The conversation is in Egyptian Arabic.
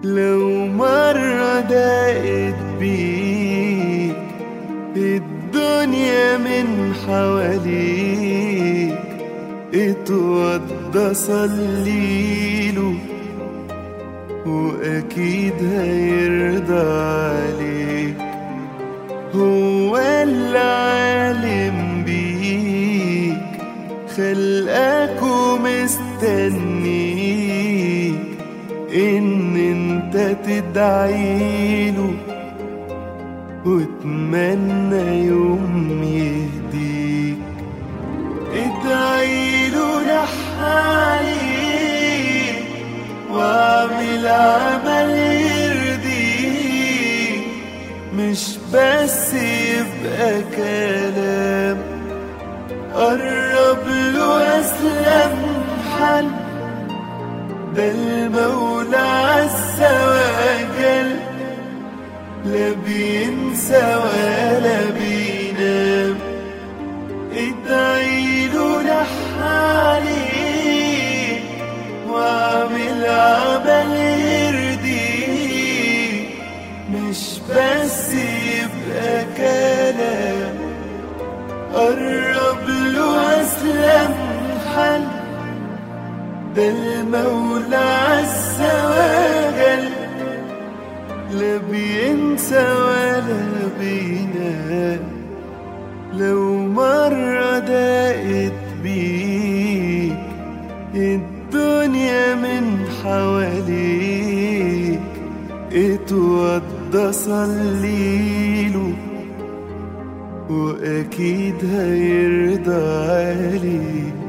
لو مرة ضاقت بيك الدنيا من حواليك اتوضى صليله وأكيد هيرضى عليك هو العالم بيك خلقك ومستنيك إن انت تدعيله واتمنى يوم يهديك ادعيله لح عليك واعمل عمل يرضيك مش بس يبقى كلام قرب له أسلم حل ده المولى عز وجل لا بينسى ولا بينام ادعيله لح عليه واعمل عمل يرضيه مش بس يبقى كلام قرب له أسلم حل ده المولى عز وجل لا بينسى ولا بينام لو مرة ضاقت بيك الدنيا من حواليك اتوضى صليله وأكيد هيرضى عليك